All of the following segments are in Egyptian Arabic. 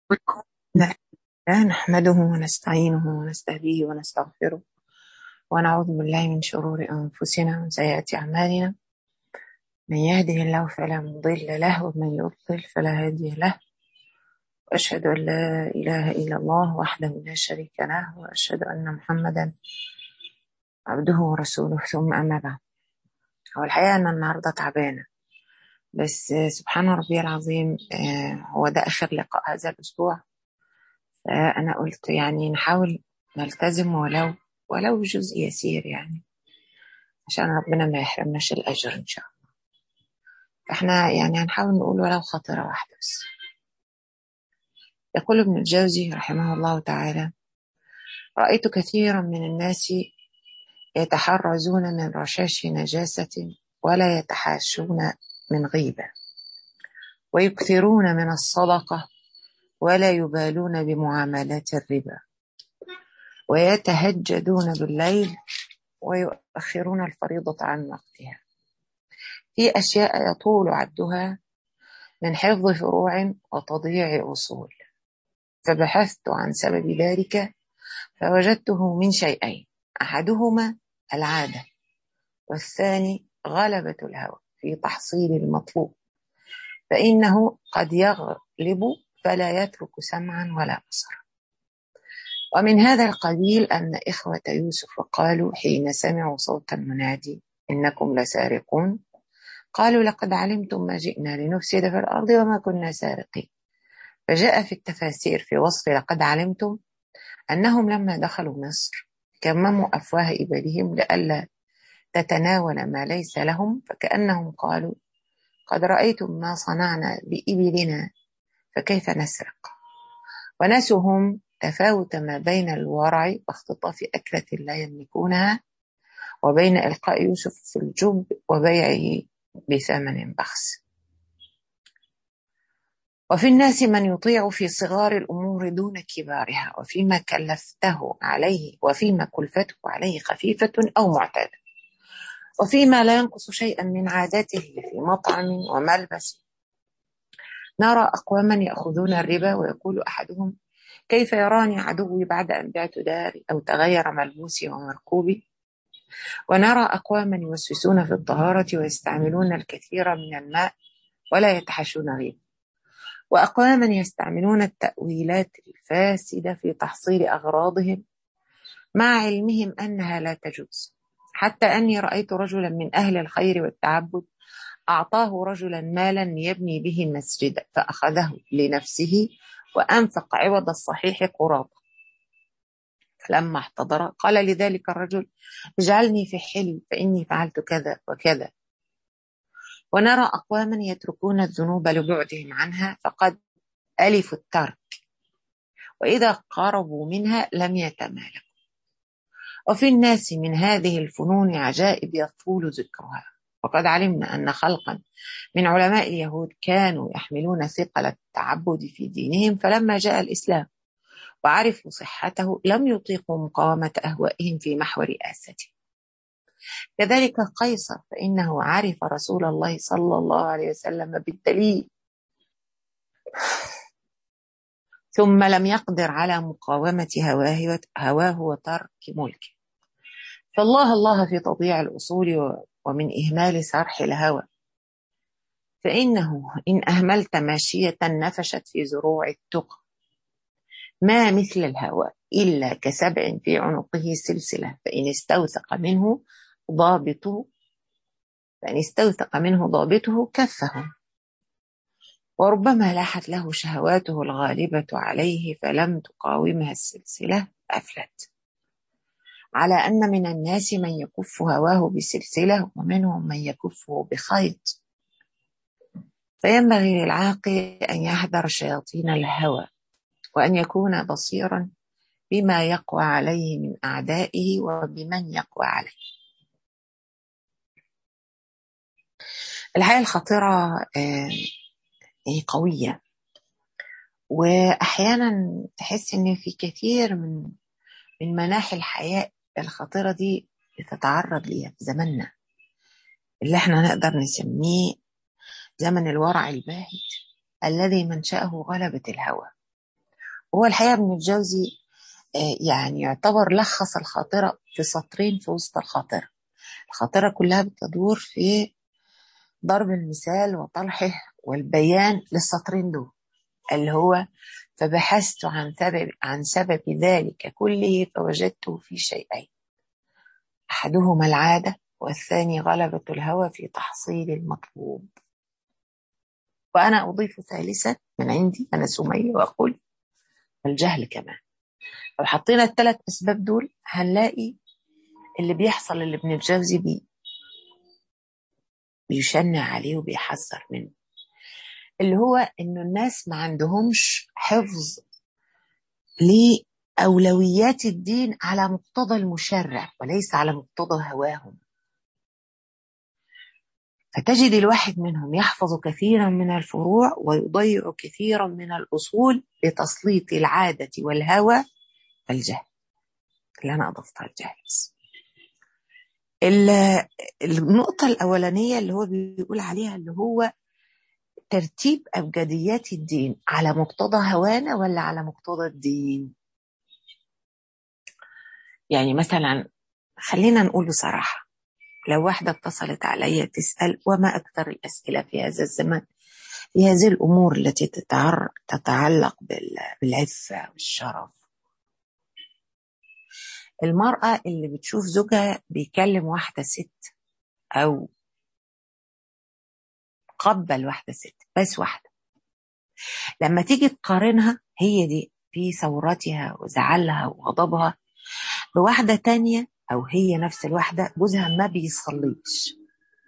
نحمده ونستعينه ونستهديه ونستغفره ونعوذ بالله من شرور أنفسنا ومن سيئات أعمالنا من يهده الله فلا مضل له ومن يضلل فلا هادي له وأشهد أن لا إله إلا الله وحده لا شريك له وأشهد أن محمدا عبده ورسوله ثم أما بعد هو الحقيقة أنا النهاردة تعبانة بس سبحان ربي العظيم هو ده آخر لقاء هذا الأسبوع فأنا قلت يعني نحاول نلتزم ولو ولو جزء يسير يعني عشان ربنا ما يحرمناش الأجر إن شاء الله فإحنا يعني هنحاول نقول ولو خطرة واحدة بس يقول ابن الجوزي رحمه الله تعالى رأيت كثيرا من الناس يتحرزون من رشاش نجاسة ولا يتحاشون من غيبة ويكثرون من الصدقة ولا يبالون بمعاملات الربا ويتهجدون بالليل ويؤخرون الفريضة عن وقتها في أشياء يطول عدها من حفظ فروع وتضييع أصول فبحثت عن سبب ذلك فوجدته من شيئين أحدهما العادة والثاني غلبة الهوى في تحصيل المطلوب فإنه قد يغلب فلا يترك سمعا ولا بصرا ومن هذا القبيل أن إخوة يوسف قالوا حين سمعوا صوت المنادي إنكم لسارقون قالوا لقد علمتم ما جئنا لنفسد في الأرض وما كنا سارقين فجاء في التفاسير في وصف لقد علمتم أنهم لما دخلوا مصر كمموا أفواه إبلهم لئلا تتناول ما ليس لهم فكأنهم قالوا قد رأيتم ما صنعنا بإبلنا فكيف نسرق ونسهم تفاوت ما بين الورع واختطاف أكلة لا يملكونها وبين إلقاء يوسف في الجب وبيعه بثمن بخس وفي الناس من يطيع في صغار الأمور دون كبارها وفيما كلفته عليه وفيما كلفته عليه خفيفة أو معتادة وفيما لا ينقص شيئا من عاداته في مطعم وملبس نرى أقواما يأخذون الربا ويقول أحدهم كيف يراني عدوي بعد أن بعت داري أو تغير ملبوسي ومركوبي ونرى أقواما يوسوسون في الطهارة ويستعملون الكثير من الماء ولا يتحشون ريب وأقواما يستعملون التأويلات الفاسدة في تحصيل أغراضهم مع علمهم أنها لا تجوز حتى أني رأيت رجلا من أهل الخير والتعبد أعطاه رجلا مالا يبني به مسجدا فأخذه لنفسه وأنفق عوض الصحيح قراطا فلما احتضر قال لذلك الرجل اجعلني في حلم فإني فعلت كذا وكذا ونرى أقواما يتركون الذنوب لبعدهم عنها فقد ألفوا الترك وإذا قربوا منها لم يتمالكوا وفي الناس من هذه الفنون عجائب يطول ذكرها وقد علمنا أن خلقا من علماء اليهود كانوا يحملون ثقل التعبد في دينهم فلما جاء الإسلام وعرفوا صحته لم يطيقوا مقاومة أهوائهم في محو رئاسته كذلك قيصر فإنه عرف رسول الله صلى الله عليه وسلم بالدليل ثم لم يقدر على مقاومة هواه, هواه وترك ملكه فالله الله في تضييع الأصول ومن إهمال سرح الهوى فإنه إن أهملت ماشية نفشت في زروع التقى ما مثل الهوى إلا كسبع في عنقه سلسلة فإن استوثق منه ضابطه فإن استوثق منه ضابطه كفه وربما لاحت له شهواته الغالبة عليه فلم تقاومها السلسلة أفلت على أن من الناس من يكف هواه بسلسلة ومنهم من يكفه بخيط فينبغي للعاقل أن يحذر شياطين الهوى وأن يكون بصيرا بما يقوى عليه من أعدائه وبمن يقوى عليه الحياة الخطرة هي قوية وأحيانا تحس إن في كثير من من مناحي الحياة الخطيرة دي بتتعرض ليها في زماننا اللي احنا نقدر نسميه زمن الورع الباهت الذي منشأه غلبة الهوى هو الحقيقة ابن الجوزي يعني يعتبر لخص الخاطرة في سطرين في وسط الخاطرة الخاطرة كلها بتدور في ضرب المثال وطرحه والبيان للسطرين دول اللي هو فبحثت عن سبب عن سبب ذلك كله فوجدته في شيئين احدهما العاده والثاني غلبه الهوى في تحصيل المطلوب وانا اضيف ثالثا من عندي انا سميه واقول الجهل كمان لو حطينا الثلاث اسباب دول هنلاقي اللي بيحصل اللي ابن الجوزي بيه بيشنع عليه وبيحذر منه اللي هو انه الناس ما عندهمش حفظ لأولويات الدين على مقتضى المشرع وليس على مقتضى هواهم فتجد الواحد منهم يحفظ كثيرا من الفروع ويضيع كثيرا من الأصول لتسليط العادة والهوى والجهل اللي أنا أضفتها الجهل النقطة الأولانية اللي هو بيقول عليها اللي هو ترتيب أبجديات الدين على مقتضى هوانا ولا على مقتضى الدين يعني مثلا خلينا نقول بصراحة لو واحدة اتصلت عليا تسأل وما أكثر الأسئلة في هذا الزمن في هذه الأمور التي تتعلق بالعفة والشرف المرأة اللي بتشوف زوجها بيكلم واحدة ست أو قبل واحدة ست بس واحدة لما تيجي تقارنها هي دي في ثورتها وزعلها وغضبها بواحدة تانية أو هي نفس الواحدة جوزها ما بيصليش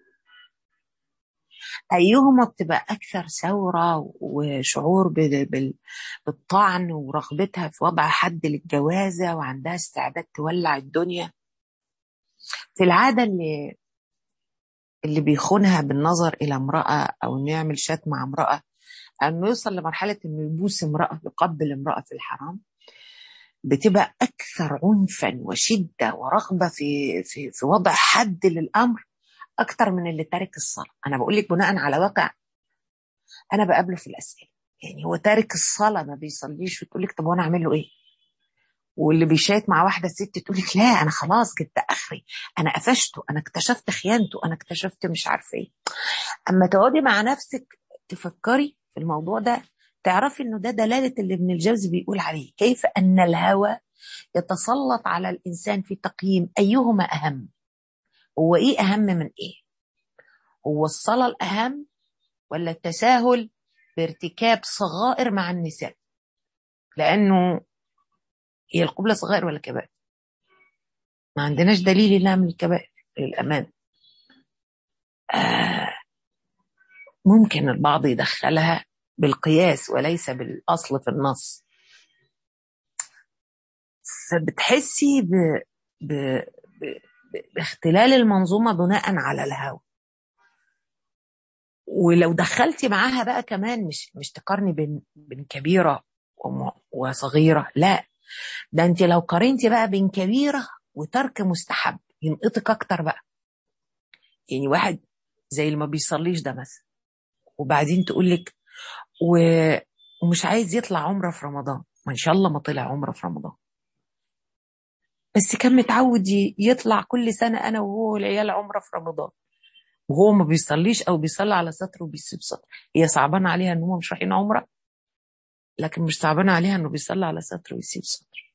أيهما بتبقى أكثر ثورة وشعور بالطعن ورغبتها في وضع حد للجوازة وعندها استعداد تولع الدنيا في العادة اللي اللي بيخونها بالنظر إلى امرأة أو إنه يعمل شات مع امرأة أنه يوصل لمرحلة إنه يبوس امرأة يقبل امرأة في الحرام بتبقى أكثر عنفا وشدة ورغبة في في في وضع حد للأمر أكثر من اللي تارك الصلاة أنا بقول لك بناء على واقع أنا بقابله في الأسئلة يعني هو تارك الصلاة ما بيصليش وتقول لك طب وأنا أعمل له إيه؟ واللي بيشات مع واحدة ست تقول لك لا أنا خلاص جبت آخري أنا قفشته أنا اكتشفت خيانته أنا اكتشفت مش عارفة إيه أما تقعدي مع نفسك تفكري في الموضوع ده تعرفي إنه ده دلالة اللي ابن الجوزي بيقول عليه كيف أن الهوى يتسلط على الإنسان في تقييم أيهما أهم هو إيه أهم من إيه هو الصلاة الأهم ولا التساهل بارتكاب صغائر مع النساء لأنه هي القبلة صغائر ولا كبائر ما عندناش دليل انها من الكبائر للأمان آه ممكن البعض يدخلها بالقياس وليس بالأصل في النص فبتحسي ب... ب... ب... باختلال المنظومة بناء على الهوى ولو دخلتي معاها بقى كمان مش مش تقارني بين بين كبيرة وصغيرة لا ده انت لو قارنتي بقى بين كبيرة وترك مستحب ينقطك اكتر بقى يعني واحد زي اللي ما بيصليش ده مثلا وبعدين تقول لك و... ومش عايز يطلع عمره في رمضان ما ان شاء الله ما طلع عمره في رمضان بس كان متعود يطلع كل سنة أنا وهو والعيال عمرة في رمضان وهو ما بيصليش أو بيصلي على سطر وبيسيب سطر هي صعبانة عليها إن هم مش رايحين عمرة لكن مش صعبانة عليها إنه بيصلي على سطر ويسيب سطر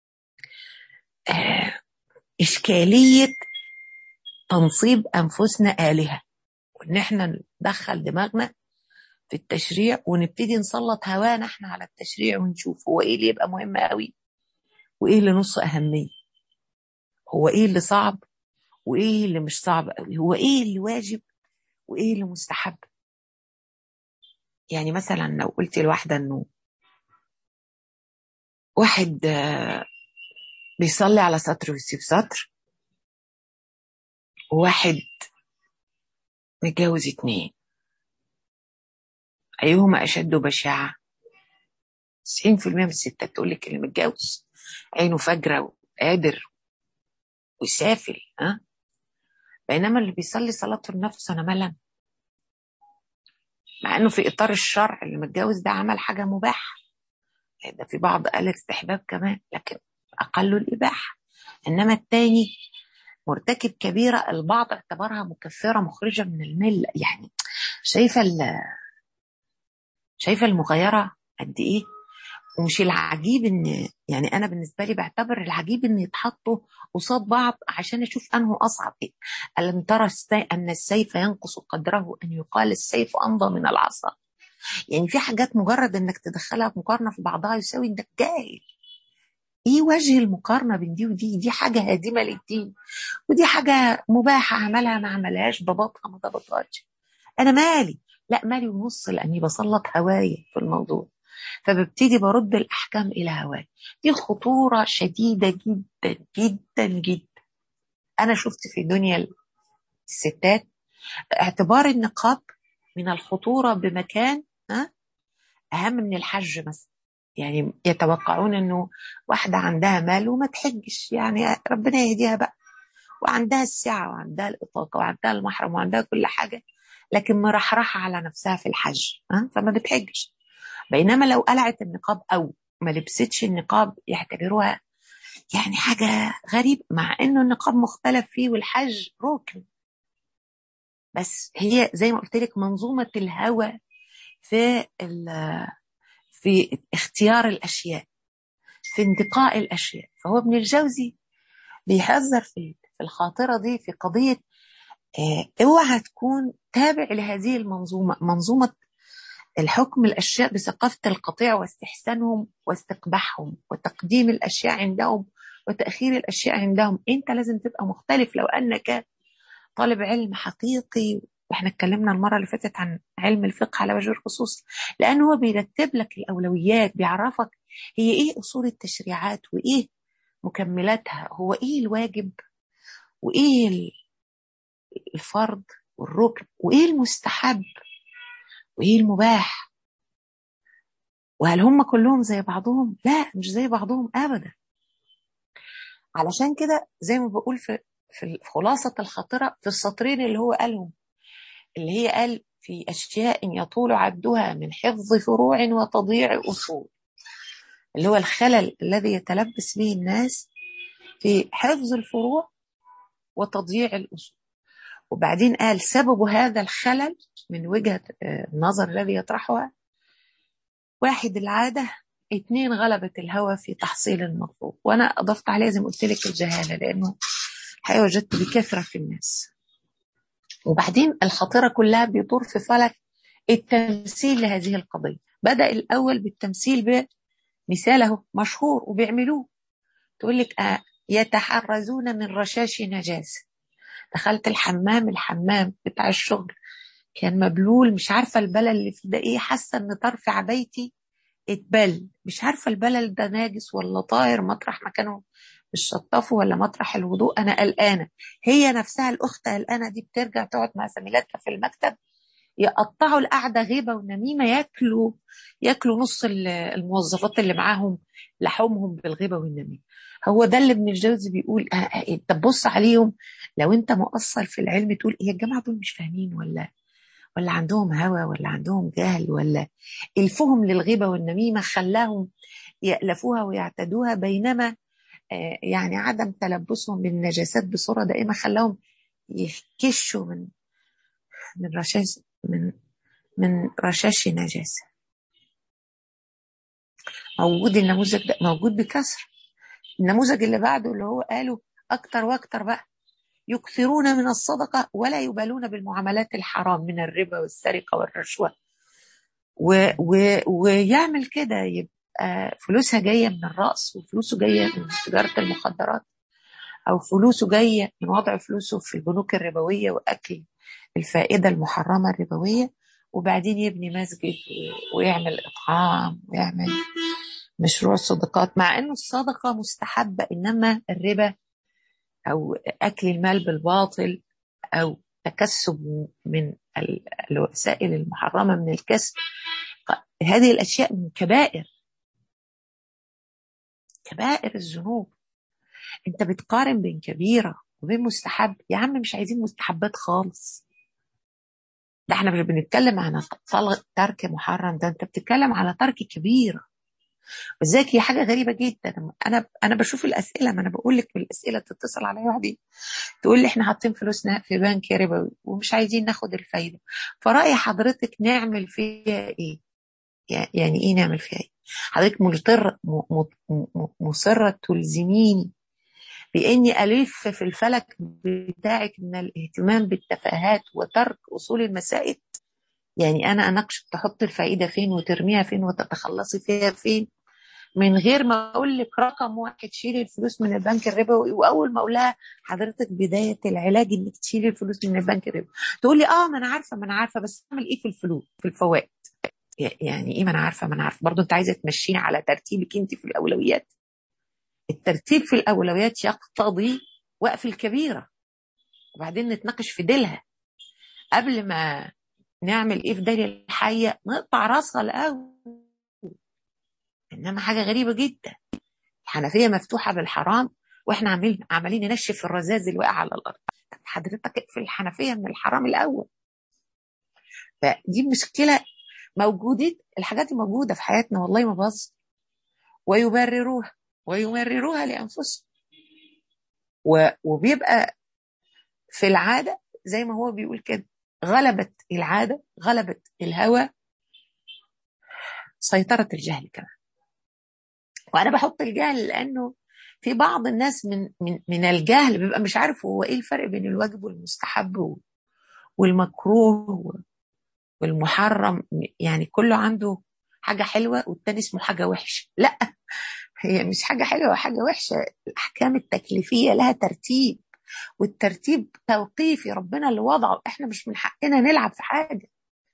آه إشكالية تنصيب أنفسنا آلهة وإن إحنا ندخل دماغنا في التشريع ونبتدي نسلط هوانا إحنا على التشريع ونشوف هو إيه اللي يبقى مهم قوي وإيه اللي نص أهمية هو إيه اللي صعب وإيه اللي مش صعب قوي هو إيه اللي واجب وإيه اللي مستحب يعني مثلا لو قلت لواحدة إنه واحد بيصلي على سطر ويسيب سطر وواحد متجوز اتنين أيهما أشد بشاعة 90% من الستات تقول لك اللي متجوز عينه فجرة وقادر وسافل ها بينما اللي بيصلي صلاته لنفسه أنا ملل مع إنه في إطار الشرع اللي متجوز ده عمل حاجة مباحة ده في بعض قال استحباب كمان لكن أقل الإباحة إنما الثاني مرتكب كبيرة البعض اعتبرها مكفرة مخرجة من الملة يعني شايفة شايفة المغايرة قد إيه ومش العجيب ان يعني انا بالنسبه لي بعتبر العجيب ان يتحطوا قصاد بعض عشان اشوف انه اصعب ايه الم ترى ان السيف ينقص قدره ان يقال السيف امضى من العصا يعني في حاجات مجرد انك تدخلها في مقارنه في بعضها يساوي انك جاهل ايه وجه المقارنه بين دي ودي دي حاجه هادمه للدين ودي حاجه مباحه عملها ما عملهاش ضبطها ما ضبطهاش انا مالي لا مالي ونص لاني بسلط هوايا في الموضوع فببتدي برد الأحكام إلى هواي دي خطورة شديدة جدا جدا جدا أنا شفت في دنيا الستات اعتبار النقاب من الخطورة بمكان أهم من الحج مثلا يعني يتوقعون انه واحدة عندها مال وما تحجش يعني ربنا يهديها بقى وعندها السعة وعندها الإطاقة وعندها المحرم وعندها كل حاجة لكن مرحرحة على نفسها في الحج فما بتحجش بينما لو قلعت النقاب او ما لبستش النقاب يعتبروها يعني حاجة غريبة مع انه النقاب مختلف فيه والحج ركن بس هي زي ما قلت لك منظومة الهوى في في اختيار الاشياء في انتقاء الاشياء فهو ابن الجوزي بيحذر في في الخاطرة دي في قضية اه اوعى تكون تابع لهذه المنظومة منظومة الحكم الأشياء بثقافة القطيع واستحسانهم واستقباحهم وتقديم الأشياء عندهم وتأخير الأشياء عندهم أنت لازم تبقى مختلف لو أنك طالب علم حقيقي واحنا اتكلمنا المرة اللي فاتت عن علم الفقه على وجه الخصوص لأنه هو بيرتب لك الأولويات بيعرفك هي إيه أصول التشريعات وإيه مكملاتها هو إيه الواجب وإيه الفرض والركن وإيه المستحب وايه المباح وهل هم كلهم زي بعضهم لا مش زي بعضهم ابدا علشان كده زي ما بقول في في خلاصة الخاطرة في السطرين اللي هو قالهم اللي هي قال في أشياء يطول عدها من حفظ فروع وتضييع أصول اللي هو الخلل الذي يتلبس به الناس في حفظ الفروع وتضييع الأصول وبعدين قال سبب هذا الخلل من وجهة النظر الذي يطرحها واحد العادة اثنين غلبة الهوى في تحصيل المطلوب وأنا أضفت عليه زي ما قلت لك الجهالة لأنه الحقيقة وجدت بكثرة في الناس وبعدين الخطيرة كلها بيدور في فلك التمثيل لهذه القضية بدأ الأول بالتمثيل بمثاله مشهور وبيعملوه تقول لك آه يتحرزون من رشاش نجاسة دخلت الحمام الحمام بتاع الشغل كان مبلول مش عارفة البلل اللي في ده ايه حاسة ان طرف عبايتي اتبل مش عارفة البلل ده ناجس ولا طاير مطرح ما كانوا بيشطفوا ولا مطرح الوضوء انا قلقانة هي نفسها الاخت قلقانة دي بترجع تقعد مع زميلاتها في المكتب يقطعوا القعدة غيبة ونميمة ياكلوا ياكلوا نص الموظفات اللي معاهم لحومهم بالغيبة والنميمة هو ده اللي ابن الجوزي بيقول انت بص عليهم لو انت مقصر في العلم تقول ايه الجماعة دول مش فاهمين ولا ولا عندهم هوى ولا عندهم جهل ولا الفهم للغيبة والنميمة خلاهم يألفوها ويعتدوها بينما يعني عدم تلبسهم بالنجاسات بصورة دائمة خلاهم يكشوا من من رشاش من من رشاش نجاسة موجود النموذج ده موجود بكثرة النموذج اللي بعده اللي هو قالوا أكتر وأكتر بقى يكثرون من الصدقة ولا يبالون بالمعاملات الحرام من الربا والسرقة والرشوة و و ويعمل كده يبقى فلوسها جاية من الرأس وفلوسه جاية من تجارة المخدرات أو فلوسه جاية من وضع فلوسه في البنوك الربوية وأكل الفائدة المحرمة الربوية وبعدين يبني مسجد ويعمل إطعام ويعمل مشروع صدقات مع أنه الصدقة مستحبة إنما الربا أو أكل المال بالباطل أو تكسب من الوسائل المحرمة من الكسب هذه الأشياء من كبائر كبائر الذنوب أنت بتقارن بين كبيرة وبين مستحب يا عم مش عايزين مستحبات خالص ده احنا مش بنتكلم عن ترك محرم ده انت بتتكلم على ترك كبيرة ولذلك هي حاجه غريبه جدا انا انا بشوف الاسئله ما انا بقول لك بالاسئله تتصل عليا واحده تقول لي احنا حاطين فلوسنا في بنك ربوي ومش عايزين ناخد الفايده فراي حضرتك نعمل فيها ايه يعني ايه نعمل فيها ايه حضرتك مضطر مصره تلزميني باني الف في الفلك بتاعك من الاهتمام بالتفاهات وترك اصول المسائل يعني انا اناقشك تحط الفائده فين وترميها فين وتتخلصي فيها فين من غير ما اقول لك رقم واحد شيلي الفلوس من البنك الربوي واول ما اقول لها حضرتك بدايه العلاج انك تشيلي الفلوس من البنك الربوي تقول لي اه ما انا عارفه ما انا عارفه بس اعمل ايه في الفلوس في الفوائد يعني ايه ما انا عارفه ما انا عارفه برضه انت عايزه تمشيني على ترتيبك انت في الاولويات الترتيب في الاولويات يقتضي وقف الكبيره وبعدين نتناقش في ديلها قبل ما نعمل ايه في ديل الحيه نقطع راسها الاول انما حاجه غريبه جدا الحنفيه مفتوحه بالحرام واحنا عاملين عمالين ننشف الرذاذ اللي واقع على الارض طب حضرتك اقفل الحنفيه من الحرام الاول فدي مشكله موجوده الحاجات دي موجوده في حياتنا والله ما بهزر ويبرروها ويمرروها لانفسهم وبيبقى في العاده زي ما هو بيقول كده غلبت العاده غلبت الهوى سيطره الجهل كمان وانا بحط الجهل لانه في بعض الناس من من من الجهل بيبقى مش عارف هو ايه الفرق بين الواجب والمستحب والمكروه والمحرم يعني كله عنده حاجه حلوه والتاني اسمه حاجه وحشه لا هي مش حاجه حلوه وحاجه وحشه الاحكام التكليفيه لها ترتيب والترتيب توقيفي ربنا اللي وضعه احنا مش من حقنا نلعب في حاجه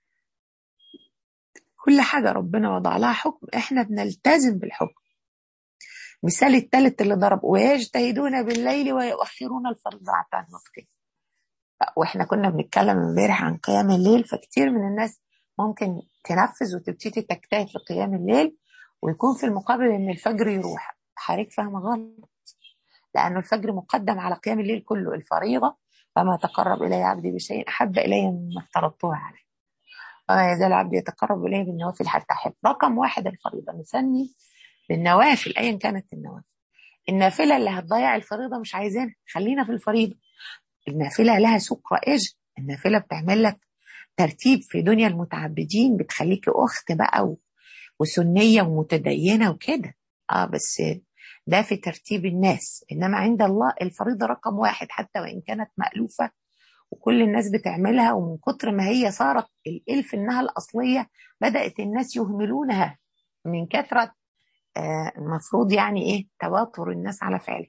كل حاجه ربنا وضع لها حكم احنا بنلتزم بالحكم مثال الثالث اللي ضرب ويجتهدون بالليل ويؤخرون الفرض عن وقته واحنا كنا بنتكلم امبارح عن قيام الليل فكتير من الناس ممكن تنفذ وتبتدي تجتهد في قيام الليل ويكون في المقابل ان الفجر يروح حضرتك فاهمه غلط لانه الفجر مقدم على قيام الليل كله الفريضه فما تقرب الي عبدي بشيء احب الي مما افترضته عليه وما يزال عبدي يتقرب الي بالنوافل حتى احب رقم واحد الفريضه نسمي بالنوافل ايا كانت النوافل النافله اللي هتضيع الفريضه مش عايزينها خلينا في الفريضه النافله لها سوق رائج النافله بتعمل لك ترتيب في دنيا المتعبدين بتخليكي اخت بقى وسنيه ومتدينه وكده اه بس ده في ترتيب الناس انما عند الله الفريضه رقم واحد حتى وان كانت مالوفه وكل الناس بتعملها ومن كتر ما هي صارت الالف انها الاصليه بدات الناس يهملونها من كثره آه المفروض يعني ايه تواتر الناس على فعله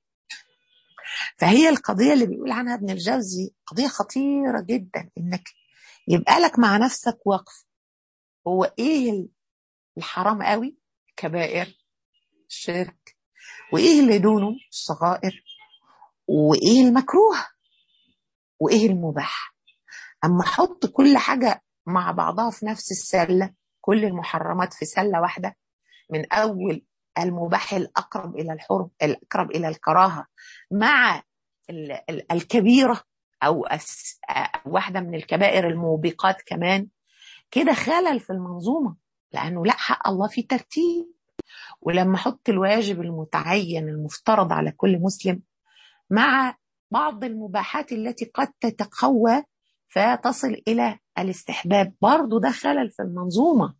فهي القضيه اللي بيقول عنها ابن الجوزي قضيه خطيره جدا انك يبقى لك مع نفسك وقف هو ايه الحرام قوي كبائر الشرك وايه اللي دونه الصغائر وايه المكروه وايه المباح اما احط كل حاجه مع بعضها في نفس السله كل المحرمات في سله واحده من اول المباح الاقرب الى الحرم الاقرب الى الكراهه مع الكبيره او واحده من الكبائر الموبقات كمان كده خلل في المنظومه لانه لا حق الله في ترتيب ولما احط الواجب المتعين المفترض على كل مسلم مع بعض المباحات التي قد تتقوى فتصل الى الاستحباب برضه ده خلل في المنظومه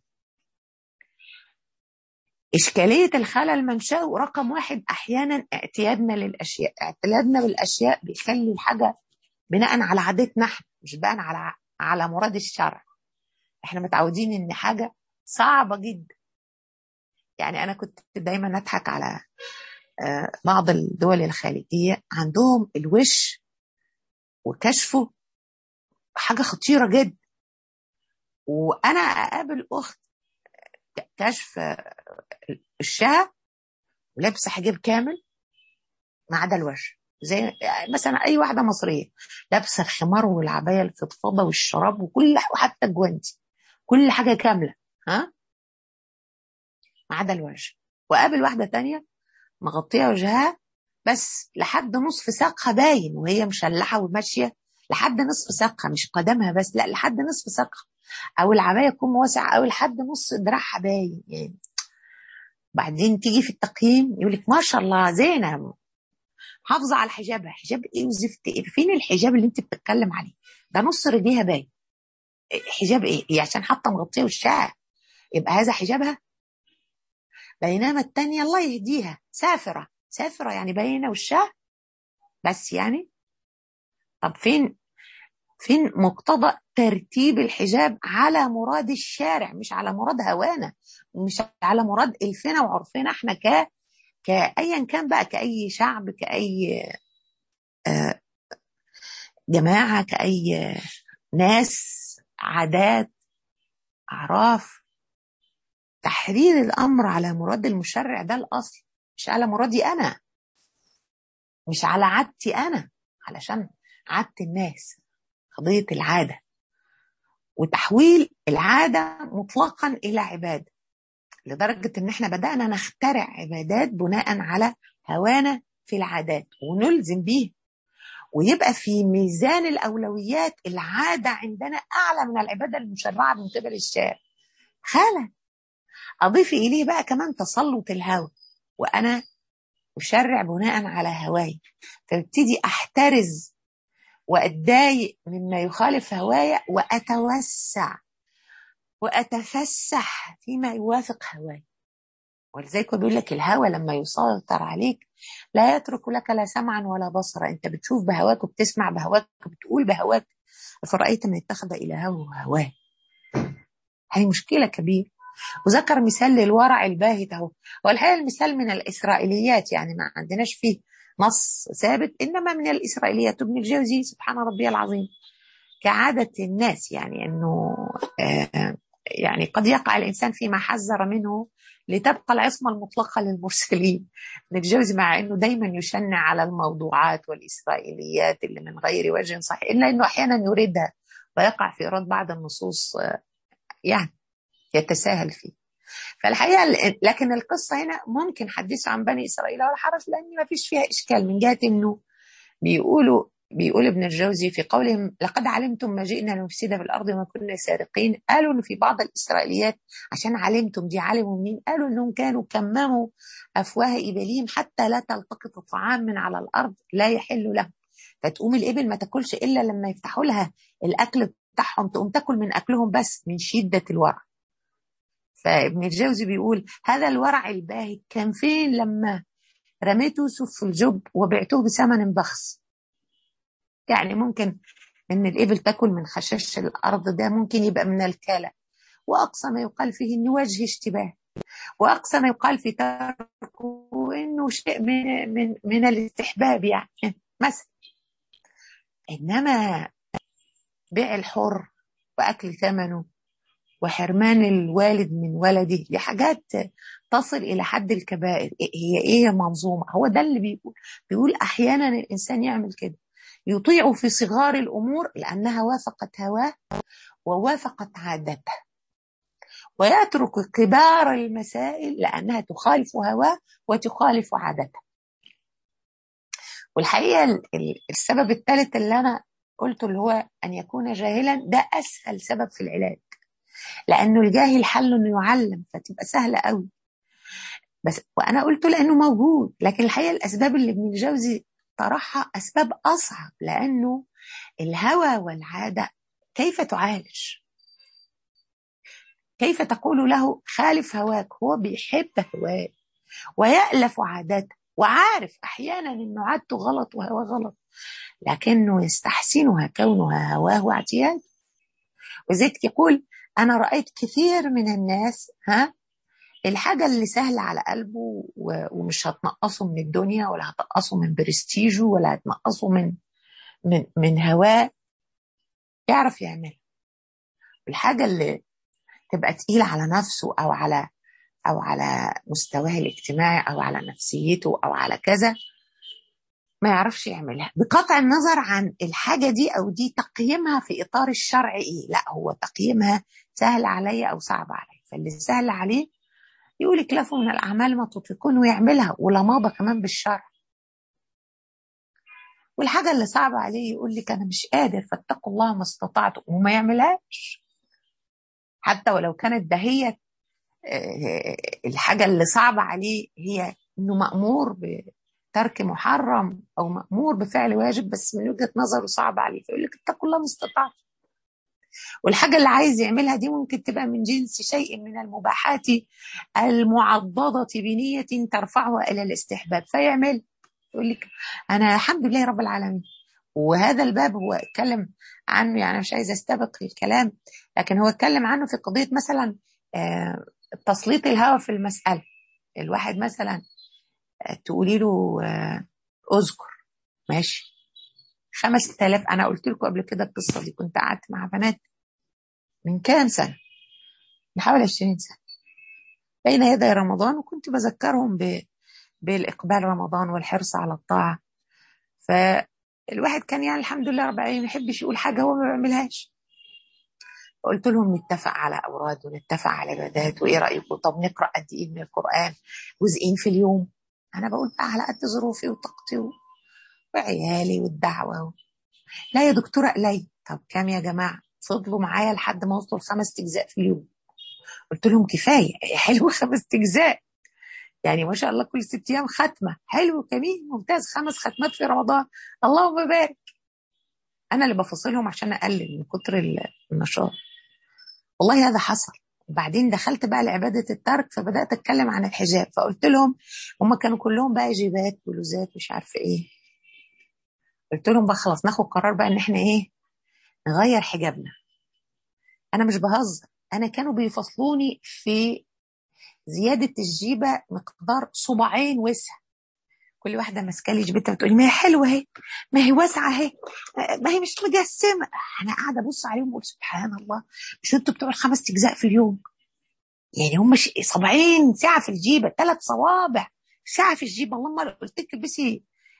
إشكالية الخلل منشأه رقم واحد أحيانا اعتيادنا للأشياء اعتيادنا بالأشياء بيخلي الحاجة بناء على عادتنا احنا مش بناء على على مراد الشرع احنا متعودين ان حاجة صعبة جدا يعني أنا كنت دايما أضحك على بعض الدول الخليجية عندهم الوش وكشفه حاجة خطيرة جدا وأنا أقابل أخت كشف الشها ولابسه حجاب كامل ما عدا الوجه زي مثلا اي واحده مصريه لابسه الخمار والعبايه الفضفاضه والشراب وكل وحتى الجوانتي كل حاجه كامله ها ما عدا الوجه وقابل واحده تانية مغطيه وجهها بس لحد نصف ساقها باين وهي مشلحه وماشيه لحد نصف ساقها مش قدمها بس لا لحد نصف ساقها او العبايه تكون واسعه او لحد نص دراعها باين يعني بعدين تيجي في التقييم يقول لك ما شاء الله زينه حافظه على حجابها حجاب ايه وزفت ايه فين الحجاب اللي انت بتتكلم عليه ده نص رجليها باين حجاب ايه هي عشان حاطه مغطيه وشها يبقى هذا حجابها بينما التانية الله يهديها سافرة سافرة يعني باينة وشها بس يعني طب فين فين مقتضى ترتيب الحجاب على مراد الشارع مش على مراد هوانا مش على مراد الفنا وعرفنا احنا ك كأيا كان بقى كأي شعب كأي آه جماعة كأي ناس عادات أعراف تحرير الأمر على مراد المشرع ده الأصل مش على مرادي أنا مش على عادتي أنا علشان عادة الناس قضية العادة وتحويل العادة مطلقا إلى عبادة لدرجة إن إحنا بدأنا نخترع عبادات بناء على هوانا في العادات ونلزم بيه ويبقى في ميزان الأولويات العادة عندنا أعلى من العبادة المشرعة من قبل الشارع خالة أضيفي إليه بقى كمان تسلط الهوى وأنا أشرع بناء على هواي فابتدي أحترز وأتضايق مما يخالف هواي وأتوسع وأتفسح فيما يوافق هواي ولذلك هو بيقول لك الهوى لما يسيطر عليك لا يترك لك لا سمعا ولا بصرا انت بتشوف بهواك وبتسمع بهواك وبتقول بهواك فرأيت من اتخذ إلهه هواه هذه مشكلة كبيرة وذكر مثال للورع الباهت اهو والحقيقة المثال من الإسرائيليات يعني ما عندناش فيه نص ثابت إنما من الإسرائيليات ابن الجوزي سبحان ربي العظيم كعادة الناس يعني أنه آه يعني قد يقع الإنسان فيما حذر منه لتبقى العصمة المطلقة للمرسلين ابن الجوزي مع أنه دايما يشنع على الموضوعات والإسرائيليات اللي من غير وجه صحيح إلا أنه أحيانا يريدها ويقع في إيراد بعض النصوص آه يعني يتساهل فيه فالحقيقة لكن القصة هنا ممكن حديث عن بني إسرائيل ولا حرج لأن ما فيش فيها إشكال من جهة أنه بيقولوا بيقول ابن الجوزي في قولهم لقد علمتم ما جئنا لنفسد في الارض وما كنا سارقين قالوا انه في بعض الاسرائيليات عشان علمتم دي علموا منين قالوا انهم كانوا كمموا افواه ابليم حتى لا تلتقط الطعام من على الارض لا يحل لهم فتقوم الابل ما تاكلش الا لما يفتحوا لها الاكل بتاعهم تقوم تاكل من اكلهم بس من شده الورع فابن الجوزي بيقول هذا الورع الباهت كان فين لما رميت يوسف في الجب وبعته بثمن بخس يعني ممكن ان الابل تاكل من خشاش الارض ده ممكن يبقى من الكلى واقصى ما يقال فيه انه وجه اشتباه واقصى ما يقال في تركه انه شيء من من من الاستحباب يعني مثلا انما بيع الحر واكل ثمنه وحرمان الوالد من ولده دي حاجات تصل الى حد الكبائر هي ايه منظومه هو ده اللي بيقول بيقول احيانا الانسان يعمل كده يطيع في صغار الامور لانها وافقت هواه ووافقت عادته ويترك كبار المسائل لانها تخالف هواه وتخالف عادته والحقيقه السبب الثالث اللي انا قلته اللي هو ان يكون جاهلا ده اسهل سبب في العلاج لانه الجاهل حل انه يعلم فتبقى سهله قوي بس وانا قلت لانه موجود لكن الحقيقه الاسباب اللي ابن الجوزي طرحها اسباب اصعب لانه الهوى والعاده كيف تعالج كيف تقول له خالف هواك هو بيحب هواك ويألف عادته وعارف احيانا انه عادته غلط وهو غلط لكنه يستحسنها كونها هواه واعتياده وزيد يقول انا رايت كثير من الناس ها الحاجة اللي سهلة على قلبه ومش هتنقصه من الدنيا ولا هتنقصه من برستيجه ولا هتنقصه من من من هواه يعرف يعملها الحاجة اللي تبقى تقيلة على نفسه أو على أو على مستواه الاجتماعي أو على نفسيته أو على كذا ما يعرفش يعملها بقطع النظر عن الحاجة دي أو دي تقييمها في إطار الشرع إيه لا هو تقييمها سهل عليا أو صعب عليا فاللي سهل عليه يقول اكلفوا من الأعمال ما تطيقون ويعملها ولا ماضى كمان بالشرع والحاجة اللي صعبة عليه يقول لك أنا مش قادر فاتقوا الله ما استطعتم وما يعملهاش حتى ولو كانت دهية الحاجة اللي صعبة عليه هي انه مأمور بترك محرم او مأمور بفعل واجب بس من وجهة نظره صعب عليه فيقول لك اتقوا الله ما استطعت والحاجة اللي عايز يعملها دي ممكن تبقى من جنس شيء من المباحات المعضدة بنية ترفعه إلى الاستحباب فيعمل يقول لك أنا الحمد لله رب العالمين وهذا الباب هو اتكلم عنه يعني مش عايزه استبق الكلام لكن هو اتكلم عنه في قضيه مثلا تسليط الهوى في المساله الواحد مثلا تقولي له اذكر ماشي خمس تلاف أنا قلت لكم قبل كده القصة دي كنت قعدت مع بنات من كام سنة من حوالي 20 سنة بين يدي رمضان وكنت بذكرهم ب... بالإقبال رمضان والحرص على الطاعة فالواحد كان يعني الحمد لله رب العالمين ما يحبش يقول حاجة هو ما بيعملهاش قلت لهم نتفق على أوراد ونتفق على عبادات وإيه رأيكم طب نقرأ قد إيه من القرآن جزئين في اليوم أنا بقول بقى على قد ظروفي وطاقتي و... وعيالي والدعوة و... لا يا دكتورة قليل طب كام يا جماعة فضلوا معايا لحد ما وصلوا لخمس أجزاء في اليوم قلت لهم كفاية حلو خمس أجزاء يعني ما شاء الله كل ست أيام ختمة حلو جميل ممتاز خمس ختمات في رمضان اللهم بارك أنا اللي بفصلهم عشان أقلل من كتر النشاط والله هذا حصل وبعدين دخلت بقى لعبادة الترك فبدأت أتكلم عن الحجاب فقلت لهم هم كانوا كلهم بقى جيبات بلوزات مش عارفة إيه قلت لهم بقى خلاص ناخد قرار بقى إن إحنا إيه نغير حجابنا أنا مش بهزر أنا كانوا بيفصلوني في زيادة الجيبة مقدار صباعين وسع كل واحدة ماسكة لي جيبتها بتقول ما هي حلوة اهي ما هي واسعة اهي ما هي مش مجسمة أنا قاعدة أبص عليهم وأقول سبحان الله مش أنتوا بتوع الخمس أجزاء في اليوم يعني هم صباعين ساعة في الجيبة ثلاث صوابع ساعة في الجيبة اللهم قلت لك البسي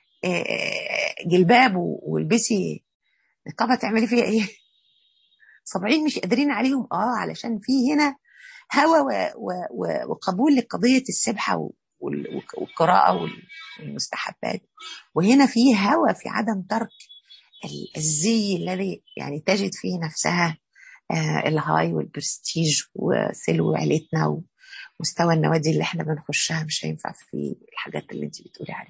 جلباب والبسي نقابة تعملي فيها ايه؟ صباعين مش قادرين عليهم اه علشان في هنا هوى و... و... وقبول لقضية السبحة والقراءة والمستحبات وهنا في هوى في عدم ترك الزي الذي يعني تجد فيه نفسها الهاي والبرستيج وسلو عيلتنا ومستوى النوادي اللي احنا بنخشها مش هينفع في الحاجات اللي انت بتقولي عليها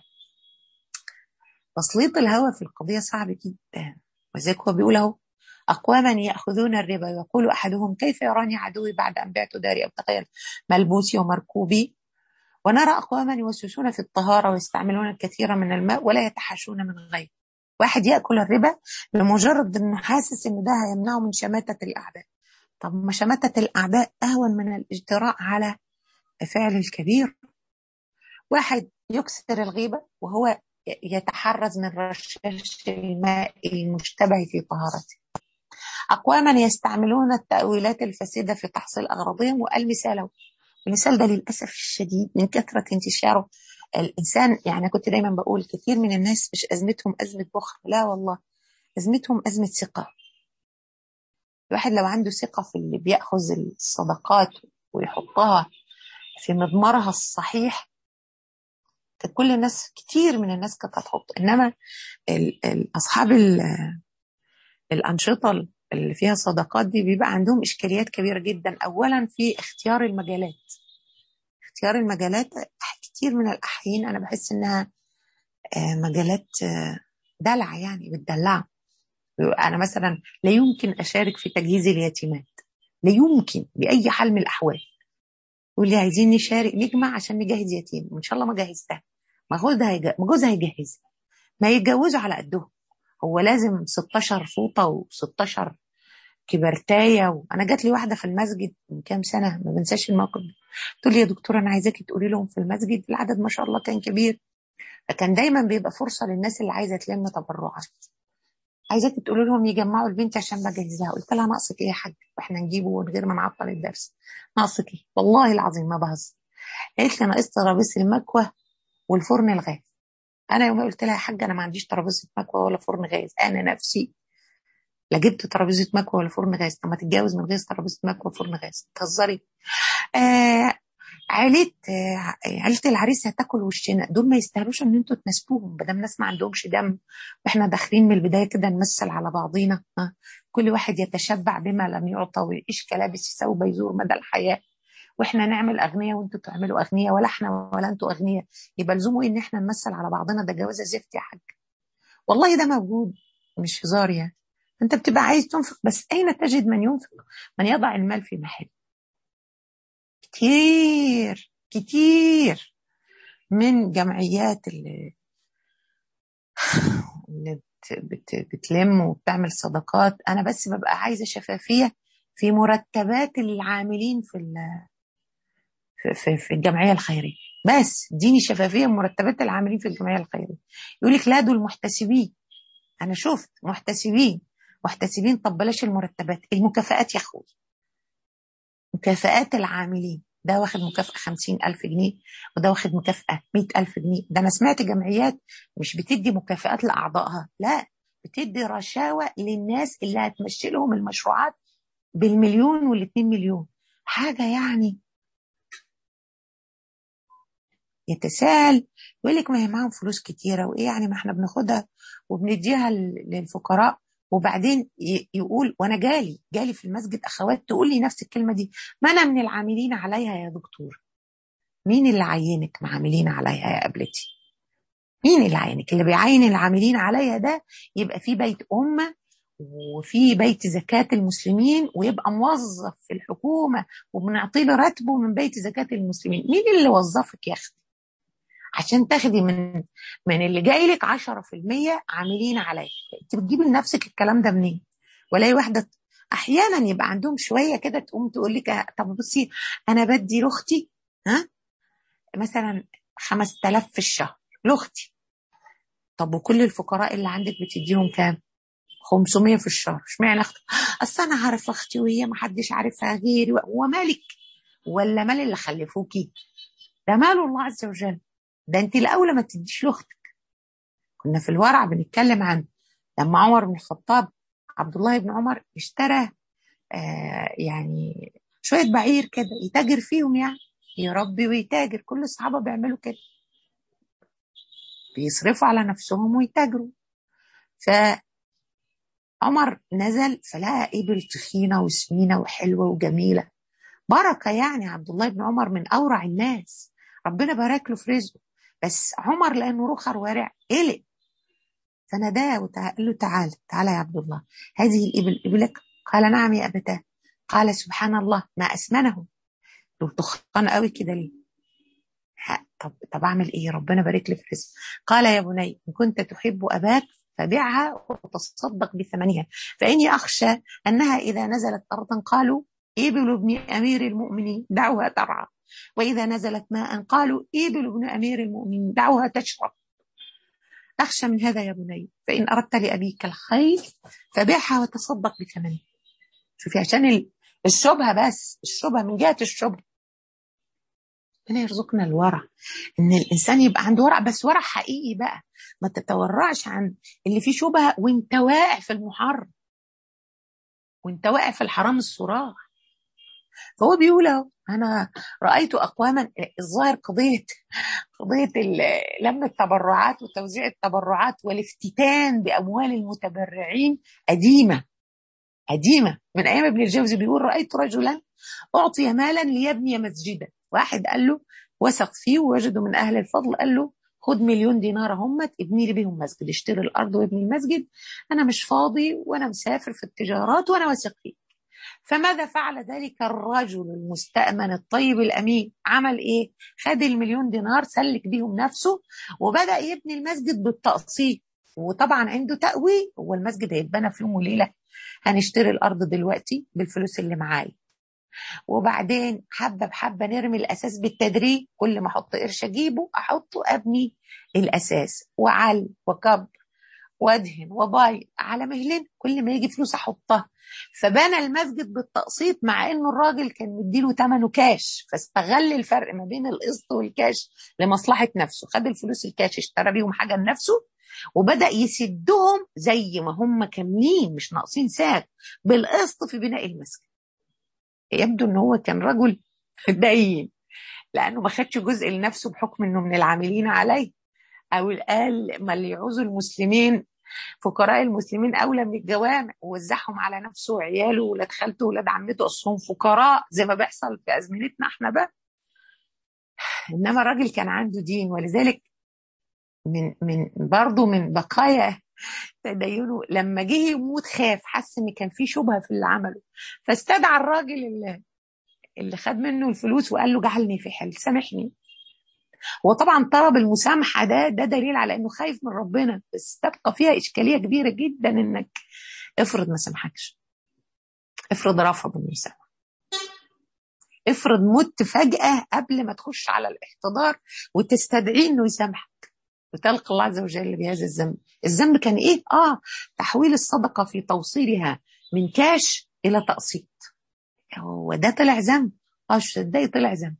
تسليط الهوى في القضية صعب جدا وذلك هو بيقول اهو أقواما يأخذون الربا يقول أحدهم كيف يراني عدوي بعد أن بعت داري أو تغير ملبوسي ومركوبي ونرى أقواما يوسوسون في الطهارة ويستعملون الكثير من الماء ولا يتحاشون من غيره واحد يأكل الربا لمجرد أنه حاسس أنه ده هيمنعه من شماتة الأعداء طب ما شماتة الأعداء أهون من الاجتراء على فعل الكبير واحد يكسر الغيبة وهو يتحرز من رشاش الماء المشتبه في طهارته أقواما يستعملون التأويلات الفاسدة في تحصيل أغراضهم وقال مثاله المثال ده للأسف الشديد من كثرة انتشاره الإنسان يعني كنت دايما بقول كثير من الناس مش أزمتهم أزمة بخل لا والله أزمتهم أزمة ثقة الواحد لو عنده ثقة في اللي بيأخذ الصدقات ويحطها في مضمارها الصحيح كانت كل الناس كتير من الناس كانت هتحط إنما ال ال أصحاب ال الأنشطة اللي فيها صدقات دي بيبقى عندهم إشكاليات كبيرة جدا أولا في اختيار المجالات اختيار المجالات كتير من الأحيان أنا بحس إنها مجالات دلع يعني بتدلع أنا مثلا لا يمكن أشارك في تجهيز اليتيمات لا يمكن بأي حال من الأحوال يقول لي عايزين نشارك نجمع عشان نجهز يتيم وإن شاء الله ما جهزتها ما جوزها هيجهز ما جوزها هيجهز ما يتجوزوا على قدهم هو لازم 16 فوطه و16 كبرتايه وانا جات لي واحده في المسجد من كام سنه ما بنساش الموقف ده تقول لي يا دكتوره انا عايزاكي تقولي لهم في المسجد العدد ما شاء الله كان كبير فكان دايما بيبقى فرصه للناس اللي عايزه تلم تبرعات عايزاكي تقولي لهم يجمعوا البنت عشان بجهزها قلت لها ناقصك ايه يا حاج واحنا نجيبه من غير ما نعطل الدرس ناقصك ايه والله العظيم ما بهزر قالت لي ناقص ترابيس المكوى والفرن الغاز انا يوم قلت لها يا حاجه انا ما عنديش ترابيزه مكوى ولا فرن غاز انا نفسي لا جبت ترابيزه مكوى ولا فرن غاز طب ما تتجوز من غير ترابيزه مكوى وفرن غاز تهزري آه عيلة آه عيلة العريس هتاكل وشنا دول ما يستاهلوش ان انتوا تناسبوهم بدل ناس ما عندهمش دم واحنا داخلين من البدايه كده نمثل على بعضينا آه. كل واحد يتشبع بما لم يعطى ويعيش كلابس ثوب يزور مدى الحياه واحنا نعمل اغنياء وانتوا تعملوا اغنياء ولا احنا ولا انتوا اغنياء يبقى لزومه ان احنا نمثل على بعضنا ده جوازه زفت يا حاج والله ده موجود مش هزار يعني انت بتبقى عايز تنفق بس اين تجد من ينفق من يضع المال في محل كتير كتير من جمعيات اللي اللي بت بتلم وبتعمل صدقات انا بس ببقى عايزه شفافيه في مرتبات العاملين في في في الجمعيه الخيريه بس اديني شفافيه مرتبات العاملين في الجمعيه الخيريه يقول لك لا دول محتسبين انا شفت محتسبين محتسبين طب بلاش المرتبات المكافآت يا اخوي مكافآت العاملين ده واخد مكافأة خمسين ألف جنيه وده واخد مكافأة مئة ألف جنيه ده أنا سمعت جمعيات مش بتدي مكافآت لأعضائها لا بتدي رشاوى للناس اللي هتمشي لهم المشروعات بالمليون والاتنين مليون حاجة يعني يتساءل يقول لك ما هي معاهم فلوس كتيرة وإيه يعني ما احنا بناخدها وبنديها للفقراء وبعدين يقول وانا جالي جالي في المسجد اخوات تقول لي نفس الكلمه دي ما انا من العاملين عليها يا دكتور مين اللي عينك معاملين عليها يا قبلتي مين اللي عينك اللي بيعين العاملين عليها ده يبقى في بيت امه وفي بيت زكاة المسلمين ويبقى موظف في الحكومة وبنعطي له راتبه من بيت زكاة المسلمين مين اللي وظفك يا أختي عشان تاخدي من من اللي جاي لك 10% عاملين عليك انت بتجيبي لنفسك الكلام ده منين ولا واحده احيانا يبقى عندهم شويه كده تقوم تقول لك طب بصي انا بدي لاختي ها مثلا 5000 في الشهر لاختي طب وكل الفقراء اللي عندك بتديهم كام 500 في الشهر اشمعنى اختي اصل انا عارف اختي وهي ما حدش عارفها غيري هو مالك ولا مال اللي خلفوكي ده مال الله عز وجل ده انت الاولى ما تديش لاختك كنا في الورع بنتكلم عن لما عمر بن الخطاب عبد الله بن عمر اشترى آه يعني شويه بعير كده يتاجر فيهم يعني يربي ويتاجر كل الصحابه بيعملوا كده بيصرفوا على نفسهم ويتاجروا فعمر نزل فلقى ابل تخينه وسمينه وحلوه وجميله بركه يعني عبد الله بن عمر من اورع الناس ربنا بارك له في رزقه بس عمر لانه رخر وارع قلق فناداه وقال له تعال تعال يا عبد الله هذه الابل ابلك قال نعم يا ابتاه قال سبحان الله ما اسمنه دول تخان قوي كده ليه طب طب اعمل ايه ربنا بارك لي في رزق قال يا بني ان كنت تحب اباك فبعها وتصدق بثمنها فاني اخشى انها اذا نزلت ارضا قالوا ابل ابن امير المؤمنين دعوها ترعى وإذا نزلت ماء قالوا إبل ابن أمير المؤمنين دعوها تشرب أخشى من هذا يا بني فإن أردت لأبيك الخير فبيعها وتصدق بثمنه شوفي عشان الشبهة بس الشبهة من جهة الشبهة ربنا يرزقنا الورع ان الانسان يبقى عنده ورع بس ورع حقيقي بقى ما تتورعش عن اللي فيه شبهه وانت واقع في المحرم وانت واقع في الحرام الصراح فهو بيقول اهو انا رايت اقواما الظاهر قضيه قضيه لم التبرعات وتوزيع التبرعات والافتتان باموال المتبرعين قديمه قديمه من ايام ابن الجوزي بيقول رايت رجلا اعطي مالا ليبني مسجدا واحد قال له وثق فيه ووجده من اهل الفضل قال له خد مليون دينار همت ابني لي بيهم مسجد اشتري الارض وابني المسجد انا مش فاضي وانا مسافر في التجارات وانا واثق فيك فماذا فعل ذلك الرجل المستأمن الطيب الأمين عمل إيه خد المليون دينار سلك بيهم نفسه وبدأ يبني المسجد بالتقسيط وطبعا عنده تأويل هو المسجد هيتبنى في يوم وليلة هنشتري الأرض دلوقتي بالفلوس اللي معايا وبعدين حبة بحبة نرمي الأساس بالتدريج كل ما أحط قرش أجيبه أحطه أبني الأساس وعل وكب وادهن وباي على مهلين كل ما يجي فلوس احطها فبنى المسجد بالتقسيط مع انه الراجل كان مديله ثمنه كاش فاستغل الفرق ما بين القسط والكاش لمصلحه نفسه خد الفلوس الكاش اشترى بيهم حاجه لنفسه وبدا يسدهم زي ما هم كاملين مش ناقصين ساعه بالقسط في بناء المسجد يبدو ان هو كان رجل دين لانه ما خدش جزء لنفسه بحكم انه من العاملين عليه او قال ما اللي يعوزوا المسلمين فقراء المسلمين اولى من الجوامع ووزعهم على نفسه وعياله وولاد خالته وولاد عمته اصلهم فقراء زي ما بيحصل في ازمنتنا احنا بقى انما الراجل كان عنده دين ولذلك من من برضه من بقايا تدينه لما جه يموت خاف حس ان كان في شبهه في اللي عمله فاستدعى الراجل اللي, اللي خد منه الفلوس وقال له جعلني في حل سامحني هو طبعا طلب المسامحه ده ده دليل على انه خايف من ربنا بس تبقى فيها اشكاليه كبيره جدا انك افرض ما سامحكش افرض رفض انه يسامح افرض مت فجاه قبل ما تخش على الاحتضار وتستدعيه انه يسامحك وتلقى الله عز وجل بهذا الذنب الذنب كان ايه اه تحويل الصدقه في توصيلها من كاش الى تقسيط هو ده طلع ذنب اه ده طلع ذنب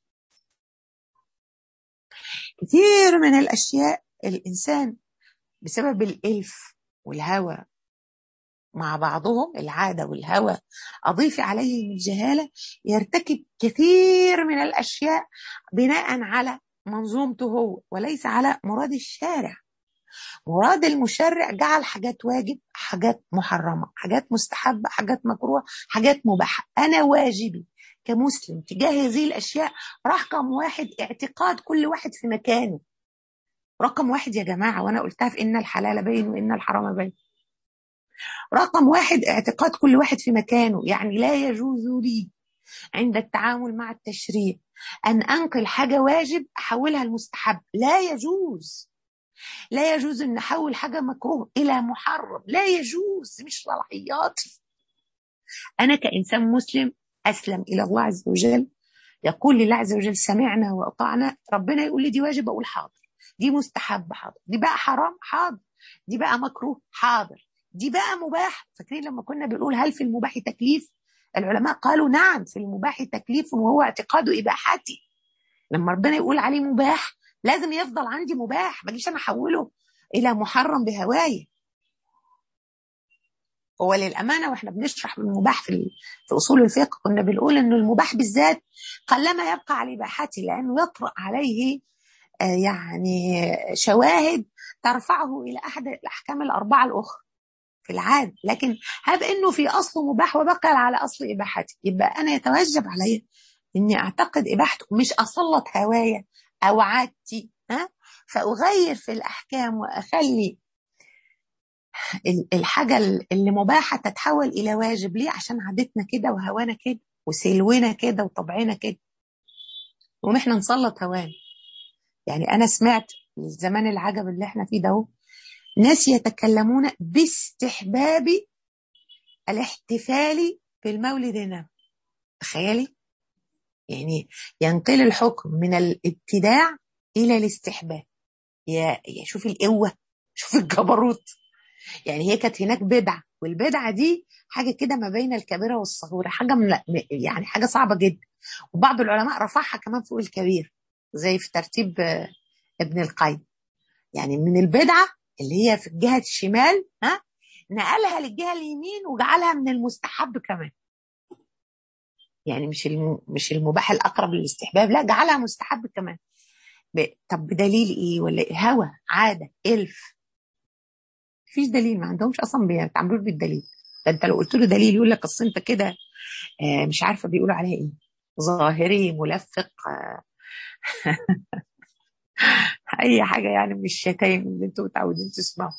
كثير من الاشياء الانسان بسبب الالف والهوى مع بعضهم العادة والهوى أضيف عليه الجهالة يرتكب كثير من الأشياء بناء على منظومته هو وليس على مراد الشارع مراد المشرع جعل حاجات واجب حاجات محرمة حاجات مستحبة حاجات مكروهة حاجات مباحة أنا واجبي كمسلم تجاه هذه الأشياء رقم واحد اعتقاد كل واحد في مكانه رقم واحد يا جماعة وأنا قلتها في إن الحلال بين وإن الحرام بين رقم واحد اعتقاد كل واحد في مكانه يعني لا يجوز لي عند التعامل مع التشريع أن أنقل حاجة واجب أحولها لمستحب لا يجوز لا يجوز أن أحول حاجة مكروه إلى محرم لا يجوز مش صلاحياتي أنا كإنسان مسلم أسلم إلى الله عز وجل يقول لله عز وجل سمعنا وأطعنا ربنا يقول لي دي واجب أقول حاضر دي مستحب حاضر دي بقى حرام حاضر دي بقى مكروه حاضر دي بقى مباح فاكرين لما كنا بنقول هل في المباح تكليف العلماء قالوا نعم في المباح تكليف وهو اعتقاد إباحتي لما ربنا يقول عليه مباح لازم يفضل عندي مباح ما اجيش انا احوله الى محرم بهوايه هو للامانه واحنا بنشرح المباح في في اصول الفقه كنا بنقول انه المباح بالذات قلما يبقى على اباحته لانه يطرا عليه يعني شواهد ترفعه الى احد الاحكام الاربعه الاخرى في العادة لكن هذا انه في اصله مباح وبقى على اصل اباحته يبقى انا يتوجب علي اني اعتقد اباحته مش اسلط هوايا او عادتي ها فاغير في الاحكام واخلي الحاجه اللي مباحه تتحول الى واجب ليه عشان عادتنا كده وهوانا كده وسلونا كده وطبعنا كده وما احنا نسلط هوانا يعني انا سمعت الزمان العجب اللي احنا فيه ده ناس يتكلمون باستحباب الاحتفال بالمولد النبوي تخيلي يعني ينقل الحكم من الابتداع الى الاستحباب يا يا شوف القوه شوف الجبروت يعني هي كانت هناك بدعه والبدعه دي حاجه كده ما بين الكبيره والصغيره حاجه من يعني حاجه صعبه جدا وبعض العلماء رفعها كمان فوق الكبير زي في ترتيب ابن القيم يعني من البدعه اللي هي في الجهه الشمال ها نقلها للجهه اليمين وجعلها من المستحب كمان يعني مش مش المباح الاقرب للاستحباب لا جعلها مستحب كمان ب... طب بدليل ايه ولا إيه؟ هوى عاده الف مفيش دليل ما عندهمش اصلا بيتعاملوش بالدليل ده انت لو قلت له دليل يقول لك اصل انت كده آه مش عارفه بيقولوا عليها ايه ظاهري ملفق آه اي حاجه يعني من الشتايم اللي انتم متعودين تسمعوا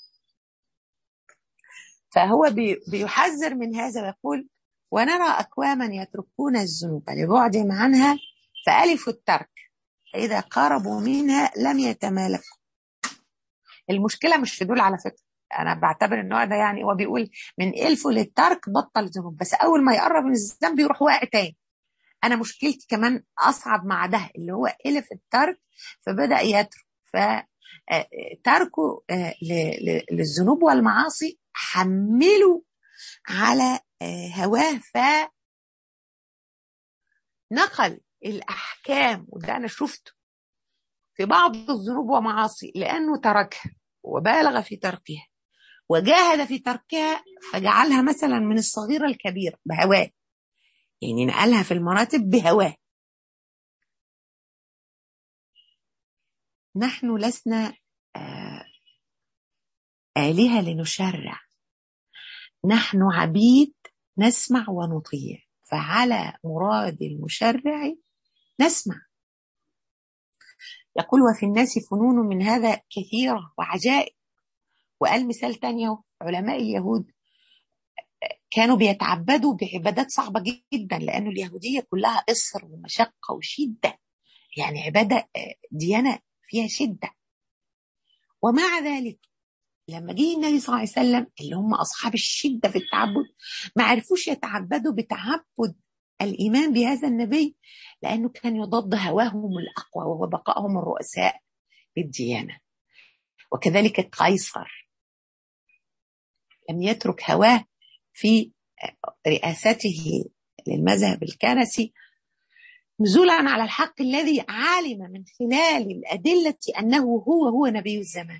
فهو بي بيحذر من هذا ويقول ونرى اقواما يتركون الذنوب لبعدهم عنها فالفوا الترك فاذا قربوا منها لم يتمالكوا المشكله مش في دول على فكره انا بعتبر النوع ده يعني هو بيقول من الفه للترك بطل ذنوب بس اول ما يقرب من الذنب يروح واقع تاني انا مشكلتي كمان اصعب مع ده اللي هو الف الترك فبدا يترك فتركه للذنوب والمعاصي حمله على هواه ف نقل الاحكام وده انا شفته في بعض الذنوب ومعاصي لانه تركها وبالغ في تركها وجاهد في تركها فجعلها مثلا من الصغيره الكبيره بهواه يعني نقلها في المراتب بهواه نحن لسنا آلهة لنشرع نحن عبيد نسمع ونطيع فعلى مراد المشرع نسمع يقول وفي الناس فنون من هذا كثيرة وعجائب وقال مثال تاني علماء اليهود كانوا بيتعبدوا بعبادات صعبة جدا لأن اليهودية كلها إصر ومشقة وشدة يعني عبادة ديانة فيها شدة ومع ذلك لما جه النبي صلى الله عليه وسلم اللي هم أصحاب الشدة في التعبد ما عرفوش يتعبدوا بتعبد الإيمان بهذا النبي لأنه كان يضاد هواهم الأقوى وهو بقائهم الرؤساء للديانة وكذلك قيصر لم يترك هواه في رئاسته للمذهب الكنسي نزولا على الحق الذي علم من خلال الأدلة أنه هو هو نبي الزمان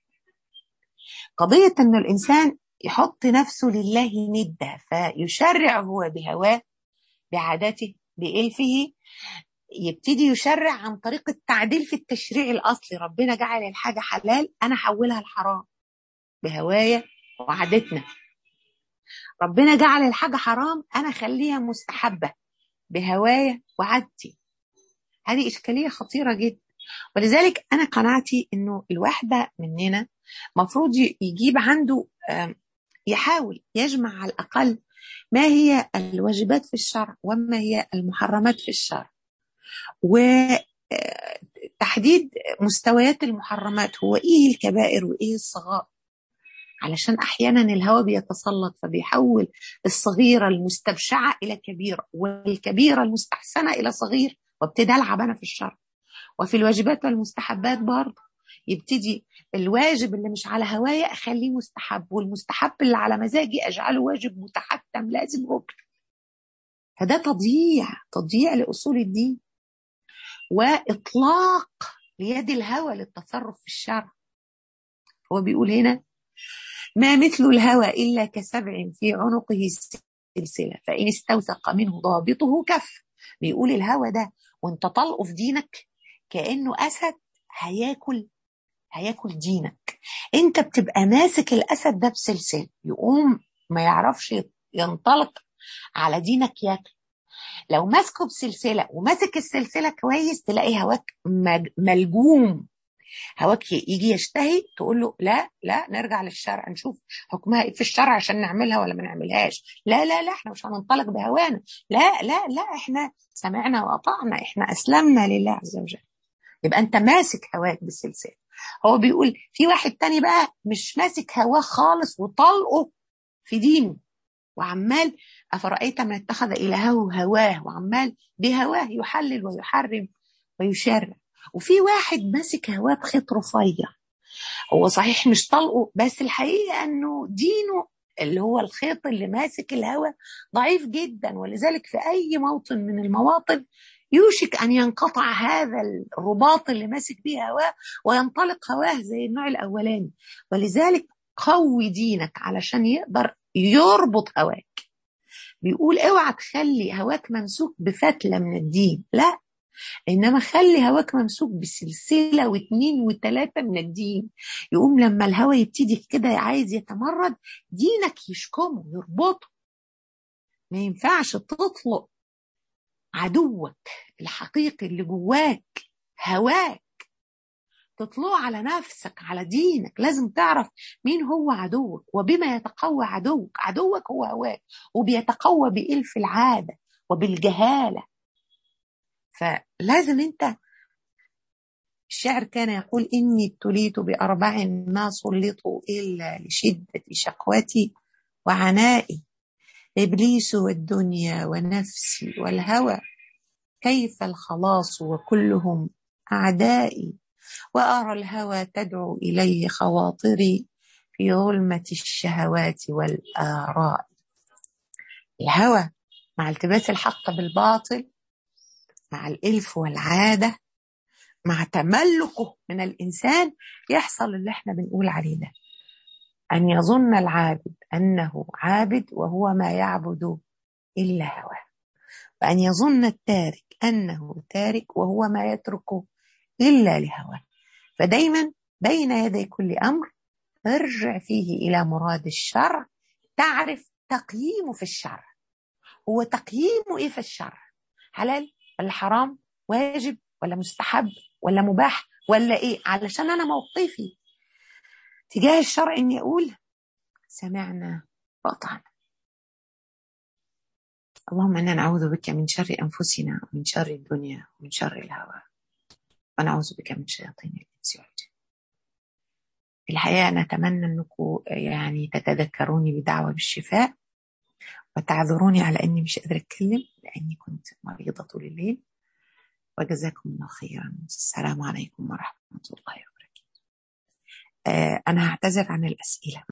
قضية أن الإنسان يحط نفسه لله ندة فيشرع هو بهواه بعاداته بإلفه يبتدي يشرع عن طريق التعديل في التشريع الأصلي ربنا جعل الحاجة حلال أنا حولها لحرام بهوايا وعادتنا ربنا جعل الحاجة حرام أنا خليها مستحبة بهوايا وعادتي هذه إشكالية خطيرة جدا ولذلك أنا قناعتي أنه الواحدة مننا مفروض يجيب عنده يحاول يجمع على الأقل ما هي الواجبات في الشرع وما هي المحرمات في الشرع وتحديد مستويات المحرمات هو إيه الكبائر وإيه الصغائر علشان احيانا الهوى بيتسلط فبيحول الصغيره المستبشعه الى كبيره والكبيره المستحسنه الى صغير وابتدي العب انا في الشر وفي الواجبات والمستحبات برضه يبتدي الواجب اللي مش على هوايا اخليه مستحب والمستحب اللي على مزاجي اجعله واجب متحتم لازم ركن فده تضييع تضييع لاصول الدين واطلاق ليد الهوى للتصرف في الشرع هو بيقول هنا ما مثل الهوى إلا كسبع في عنقه سلسلة فإن استوثق منه ضابطه كف بيقول الهوى ده وانت طلقه في دينك كأنه أسد هياكل هياكل دينك انت بتبقى ماسك الأسد ده بسلسلة يقوم ما يعرفش ينطلق على دينك ياكل لو ماسكه بسلسلة وماسك السلسلة كويس تلاقي هواك ملجوم هواك يجي يشتهي تقول له لا لا نرجع للشرع نشوف حكمها ايه في الشرع عشان نعملها ولا ما نعملهاش لا لا لا احنا مش هننطلق بهوانا لا لا لا احنا سمعنا واطعنا احنا اسلمنا لله عز وجل يبقى انت ماسك هواك بالسلسله هو بيقول في واحد تاني بقى مش ماسك هواه خالص وطلقه في دينه وعمال أفرأيت من اتخذ إلهه هواه وعمال بهواه يحلل ويحرم ويشرع وفي واحد ماسك هواه بخيط رفيع هو صحيح مش طلقه بس الحقيقه انه دينه اللي هو الخيط اللي ماسك الهوى ضعيف جدا ولذلك في اي موطن من المواطن يوشك ان ينقطع هذا الرباط اللي ماسك بيه هواه وينطلق هواه زي النوع الاولاني ولذلك قوي دينك علشان يقدر يربط هواك بيقول اوعى تخلي هواك ممسوك بفتله من الدين لا انما خلي هواك ممسوك بسلسله واثنين وثلاثه من الدين يقوم لما الهوى يبتدي كده عايز يتمرد دينك يشكمه يربطه ما ينفعش تطلق عدوك الحقيقي اللي جواك هواك تطلعه على نفسك على دينك لازم تعرف مين هو عدوك وبما يتقوى عدوك عدوك هو هواك وبيتقوى بإلف العادة وبالجهالة فلازم انت الشعر كان يقول إني ابتليت بأربع ما سلطوا إلا لشدة شقوتي وعنائي إبليس والدنيا ونفسي والهوى كيف الخلاص وكلهم أعدائي وأرى الهوى تدعو إليه خواطري في ظلمة الشهوات والآراء الهوى مع التباس الحق بالباطل مع الإلف والعادة مع تملكه من الإنسان يحصل اللي احنا بنقول عليه ده أن يظن العابد أنه عابد وهو ما يعبد إلا هواه وأن يظن التارك أنه تارك وهو ما يترك إلا لهواه فدايما بين يدي كل أمر ارجع فيه إلى مراد الشرع تعرف تقييمه في الشرع هو تقييمه إيه في الشرع حلال ولا حرام واجب ولا مستحب ولا مباح ولا إيه علشان أنا موقفي تجاه الشرع إني أقول سمعنا وأطعنا اللهم إنا نعوذ بك من شر أنفسنا ومن شر الدنيا ومن شر الهوى ونعوذ بك من شياطين الإنس والجن الحقيقة نتمنى أنكم يعني تتذكروني بدعوة بالشفاء وتعذروني على أني مش قادرة أتكلم لأني كنت مريضة طول الليل وجزاكم الله خيرا السلام عليكم ورحمة الله وبركاته آه أنا هعتذر عن الأسئلة